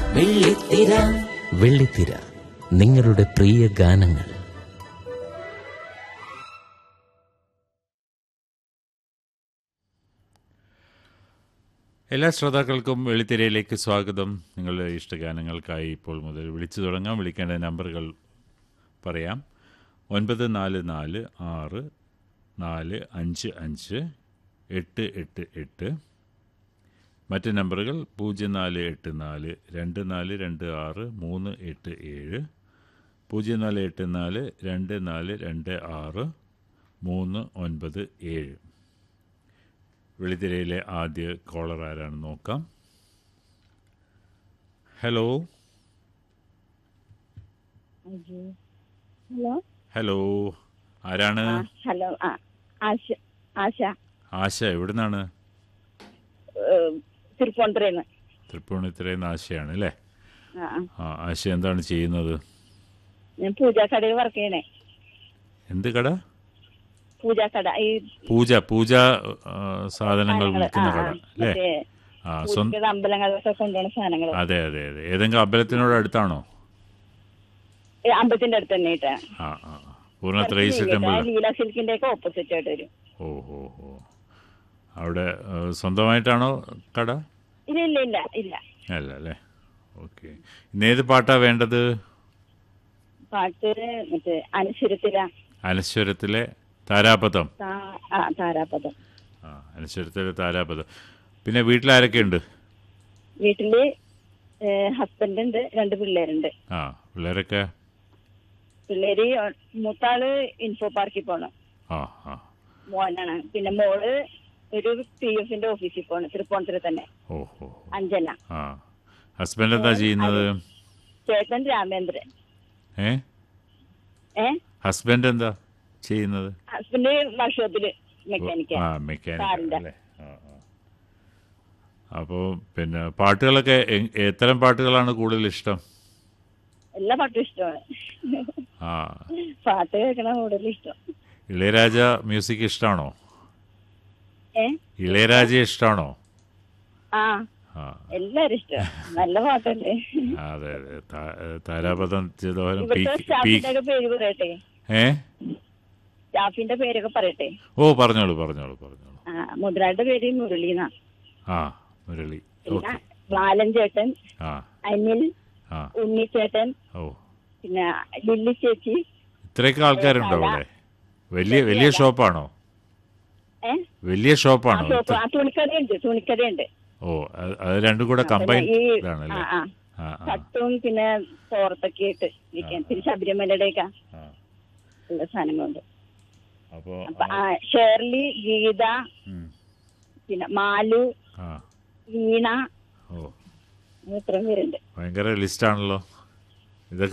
വെള്ളിത്തിര വെള്ളിത്തിര നിങ്ങളുടെ പ്രിയ ഗാനങ്ങൾ എല്ലാ ശ്രോതാക്കൾക്കും വെളിത്തിരയിലേക്ക് സ്വാഗതം നിങ്ങളുടെ ഇഷ്ടഗാനങ്ങൾക്കായി ഇപ്പോൾ മുതൽ വിളിച്ചു തുടങ്ങാം വിളിക്കേണ്ട നമ്പറുകൾ പറയാം ഒൻപത് നാല് നാല് ആറ് നാല് അഞ്ച് അഞ്ച് എട്ട് എട്ട് എട്ട് മറ്റ് നമ്പറുകൾ പൂജ്യം നാല് എട്ട് നാല് രണ്ട് നാല് രണ്ട് ആറ് മൂന്ന് എട്ട് ഏഴ് പൂജ്യം നാല് എട്ട് നാല് രണ്ട് നാല് രണ്ട് ആറ് മൂന്ന് ഒൻപത് ഏഴ് വെളിത്തിരയിലെ ആദ്യ കോളർ ആരാണെന്ന് നോക്കാം ഹലോ ഹലോ ഹലോ ആരാണ് ആ ഹലോ ആ ആശ ആശ ആശ എവിടുന്നാണ് ഏഹ്, തിരുപ്പൂണിത്തുറയിന്ന് തൃപ്പൂണിത്തുറയിൽ ആശയാണ് അല്ലേ ആ ആ. ആ ആശ എന്താണ് ചെയ്യുന്നത് ഞാൻ പൂജാക്കടയിൽ വർക്ക് ചെയ്യണേ എന്ത് കട പൂജാക്കട ഈ പൂജ പൂജ ആ, സാധനങ്ങൾ സാധനങ്ങള്, വിൽക്കുന്ന ആ, കട ആ, അല്ലേ മറ്റേ ആ സ്വന്തം പൂജയുടെ അമ്പലങ്ങളിലൊക്കെ കൊണ്ടുപോകുന്ന സാധനങ്ങൾ അതെ അതെ അതെ ഏതെങ്കിലും അമ്പലത്തിനോട് അടുത്താണോ അമ്പലത്തിന്റെ അടുത്ത് തന്നെ ഇട്ടാ ആ ആ ആ. പൂർണ്ണ ത്രൈസ് ടെമ്പിൾ ലീല സിൽക്കിന്റെ ഒക്കെ ഓപ്പോസിറ്റ് ആയിട്ട് വരും ഓ ഓ ഓ അവിടെ ആ, സ്വന്തമായിട്ടാണോ കട ഇല്ല ഇല്ല ഇല്ല ഇല്ല അല്ല അല്ലേ ഓക്കെ ഇന്നേത് പാട്ടാ വേണ്ടത് പാട്ട് മറ്റേ അനശ്വരത്തില അനശ്വരത്തിലെ താരാപഥം ആ താരാപദം ആ അനശ്വരത്തിലെ താരാപഥം പിന്നെ വീട്ടിലാരൊക്കെ ഉണ്ട് വീട്ടില് ഹസ്ബൻഡ് ഉണ്ട് രണ്ട് പിള്ളേരുണ്ട് ആ പിള്ളേരൊക്കെ പിള്ളേര് മൂത്താള് ഇൻഫോ പാർക്കിൽ പോണം ആ ആ മോനാണ് പിന്നെ മോള് ഒരു പി എഫിന്റെ ഓഫീസിൽ പോണ് തൃപ്പൂണിത്തുറ തന്നെ ഓ ഓ ഓ. അഞ്ജന ആ ഹസ്ബൻഡ് എന്താ ചെയ്യുന്നത് ചേട്ടൻ രാമേന്ദ്രൻ ഏ ഏ ഹസ്ബൻഡ് എന്താ ചെയ്യുന്നത് ഹസ്ബൻഡ് വർക്ക്ഷോപ്പില് മെക്കാനിക്ക ആ മെക്കാനിക് കാറിന്റെ. അല്ലേ ആ ആ അപ്പോൾ പിന്നെ പാട്ടുകളൊക്കെ എ- എത്തരം പാട്ടുകളാണ് കൂടുതൽ ഇഷ്ടം എല്ലാ പാട്ടും ഇഷ്ടമാണ് ആ പാട്ട് കേൾക്കണ കൂടുതൽ ഇഷ്ടം ഇളയരാജ മ്യൂസിക് ഇഷ്ടമാണോ ഏ ഇളയരാജ ഇഷ്ടമാണോ ആ ആ എല്ലാരും ഇഷ്ടം നല്ല പാട്ടല്ലേ ആ, അതെ അതെ താ- താരാപഥം ചിദോഹരം പി ഇവിടുത്തെ പി സ്റ്റാഫിന്റെ ഒക്കെ പേര് പറയട്ടെ ഏ സ്റ്റാഫിന്റെ പേരൊക്കെ പറയട്ടെ ഓ പറഞ്ഞോളൂ പറഞ്ഞോളൂ പറഞ്ഞോളൂ ആ മുതലാളിയുടെ പേര് മുരളീന ആ മുരളി പിന്നെ ഓക്കെ ബാലൻ ചേട്ടൻ ആ അനിൽ ആ ഉണ്ണിച്ചേട്ടൻ ഓ പിന്നെ ലില്ലി ചേച്ചി ഇത്രയൊക്കെ ആൾക്കാരുണ്ടോ അവിടെ വലിയ വലിയ ഷോപ്പാണോ ഏ വലിയ ആ ഷോപ്പാണോ ഷോപ്പ് ആ തുണിക്കടയുണ്ട് തുണിക്കടയുണ്ട് ഓ അത് അത് രണ്ടും കൂടെ പിന്നെ കമ്പൈൻ ഈ ഇതാണല്ലേ ആ ആ ആ ആ ഷർട്ടും പിന്നെ തോർത്തൊക്കെ ഇട്ട് ഇരിക്കാൻ പിന്നെ ശബരിമലയുടെ ഒക്കെ ആ ഉള്ള സാധനങ്ങളുണ്ട് അപ്പോ അപ്പൊ ആ ഷേർലി ഗീത ഉം. പിന്നെ മാലു ആ വീണ ഓ ഇത്രയും പേരുണ്ട് ഭയങ്കര ലിസ്റ്റാണല്ലോ